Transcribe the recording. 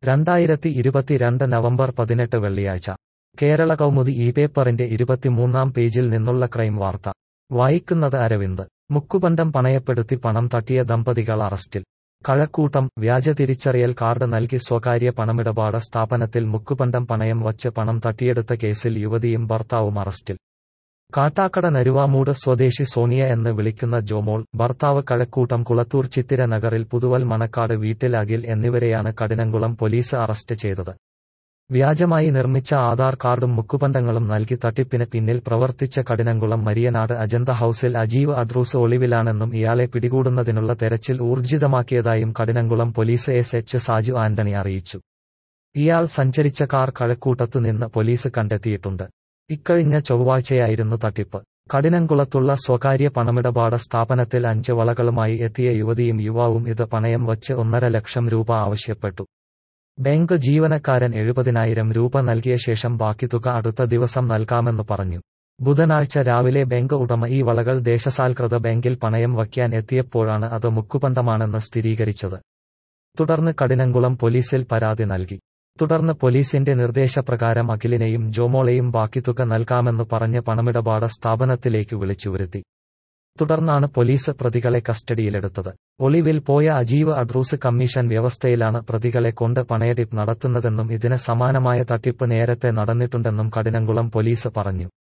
രണ്ടായിരത്തി ഇരുപത്തിരണ്ട് നവംബർ പതിനെട്ട് വെള്ളിയാഴ്ച കേരള കൗമുദി ഈ പേപ്പറിന്റെ ഇരുപത്തിമൂന്നാം പേജിൽ നിന്നുള്ള ക്രൈം വാർത്ത വായിക്കുന്നത് അരവിന്ദ് മുക്കുബന്ധം പണയപ്പെടുത്തി പണം തട്ടിയ ദമ്പതികൾ അറസ്റ്റിൽ കഴക്കൂട്ടം വ്യാജ തിരിച്ചറിയൽ കാർഡ് നൽകി സ്വകാര്യ പണമിടപാട് സ്ഥാപനത്തിൽ മുക്കുബന്ധം പണയം വച്ച് പണം തട്ടിയെടുത്ത കേസിൽ യുവതിയും ഭർത്താവും അറസ്റ്റിൽ കാട്ടാക്കട നരുവാമൂട് സ്വദേശി സോണിയ എന്ന് വിളിക്കുന്ന ജോമോൾ ഭർത്താവ് കഴക്കൂട്ടം കുളത്തൂർ ചിത്തിര നഗറിൽ പുതുവൽ മണക്കാട് വീട്ടിൽ അഖിൽ എന്നിവരെയാണ് കഠിനംകുളം പോലീസ് അറസ്റ്റ് ചെയ്തത് വ്യാജമായി നിർമ്മിച്ച ആധാർ കാർഡും മുക്കുബന്ധങ്ങളും നൽകി തട്ടിപ്പിന് പിന്നിൽ പ്രവർത്തിച്ച കഠിനംകുളം മരിയനാട് അജന്ത ഹൌസിൽ അജീവ് അഡ്രൂസ് ഒളിവിലാണെന്നും ഇയാളെ പിടികൂടുന്നതിനുള്ള തെരച്ചിൽ ഊർജിതമാക്കിയതായും Kadinamkulam police S H Saju Antony അറിയിച്ചു ഇയാൾ സഞ്ചരിച്ച കാർ കഴക്കൂട്ടത്തു നിന്ന് പോലീസ് കണ്ടെത്തിയിട്ടുണ്ട് ഇക്കഴിഞ്ഞ ചൊവ്വാഴ്ചയായിരുന്നു തട്ടിപ്പ് കഠിനംകുളത്തുള്ള സ്വകാര്യ പണമിടപാട് സ്ഥാപനത്തിൽ അഞ്ച് വളകളുമായി എത്തിയ യുവതിയും യുവാവും ഇത് പണയം വച്ച് ഒന്നര ലക്ഷം രൂപ ആവശ്യപ്പെട്ടു ബാങ്ക് ജീവനക്കാരൻ എഴുപതിനായിരം രൂപ നൽകിയ ശേഷം ബാക്കി തുക അടുത്ത ദിവസം നൽകാമെന്ന് പറഞ്ഞു ബുധനാഴ്ച രാവിലെ ബാങ്ക് ഉടമ ഈ വളകൾ ദേശസാൽകൃത ബാങ്കിൽ പണയം വയ്ക്കാൻ എത്തിയപ്പോഴാണ് അത് മുക്കുപണ്ടമാണെന്ന് സ്ഥിരീകരിച്ചത് തുടർന്ന് കഠിനംകുളം പോലീസിൽ പരാതി നൽകി തുടർന്ന് പോലീസിന്റെ നിർദ്ദേശപ്രകാരം അഖിലിനെയും ജോമോളെയും ബാക്കി തുക നൽകാമെന്ന് പറഞ്ഞ് പണമിടപാട് സ്ഥാപനത്തിലേക്ക് വിളിച്ചുവരുത്തി തുടർന്നാണ് പോലീസ് പ്രതികളെ കസ്റ്റഡിയിലെടുത്തത് ഒളിവിൽ പോയ അജീവ് അഡ്രൂസ് കമ്മീഷൻ വ്യവസ്ഥയിലാണ് പ്രതികളെ കൊണ്ട് പണയടിപ്പ് നടത്തുന്നതെന്നും ഇതിന് സമാനമായ തട്ടിപ്പ് നേരത്തെ നടന്നിട്ടുണ്ടെന്നും കഠിനംകുളം പോലീസ് പറഞ്ഞു